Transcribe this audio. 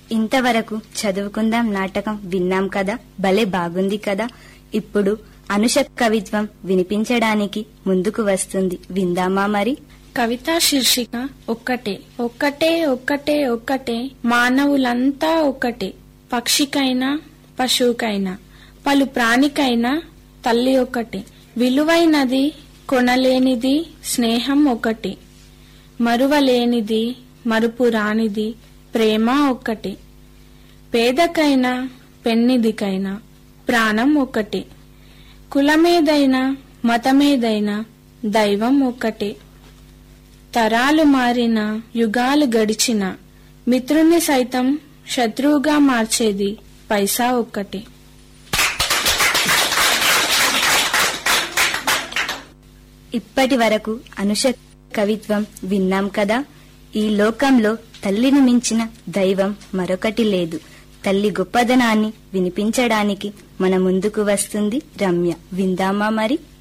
ఇంతవరకు చదువుకుందాం నాటకం విన్నాం కదా భలే బాగుంది కదా ఇప్పుడు అనుష కవిత్వం వినిపించడానికి ముందుకు వస్తుంది విందామా మరి కవితా శీర్షిక ఒక్కటే ఒక్కటే ఒక్కటే ఒక్కటే మానవులంతా ఒక్కటే పక్షికైనా పశువుకైనా పలు ప్రాణికైనా తల్లి ఒకటే విలువైనది కొనలేనిది స్నేహం ఒకటి మరువలేనిది మరుపు రానిది ప్రేమ ఒక్కటే పేదకైనా పెన్నిదికైనా ప్రాణం ఒకటే కులమేదైనా మతమేదైనా దైవం ఒక్కటే తరాలు మారిన యుగాలు గడిచిన మిత్రుని సైతం శత్రువుగా మార్చేది పైసా ఒక్కటే ఇప్పటి వరకు అనుష కవిత్వం విన్నాం కదా ఈ లోకంలో తల్లిని మించిన దైవం మరొకటి లేదు తల్లి గొప్పదనాన్ని వినిపించడానికి మన ముందుకు వస్తుంది రమ్య విందామా మరి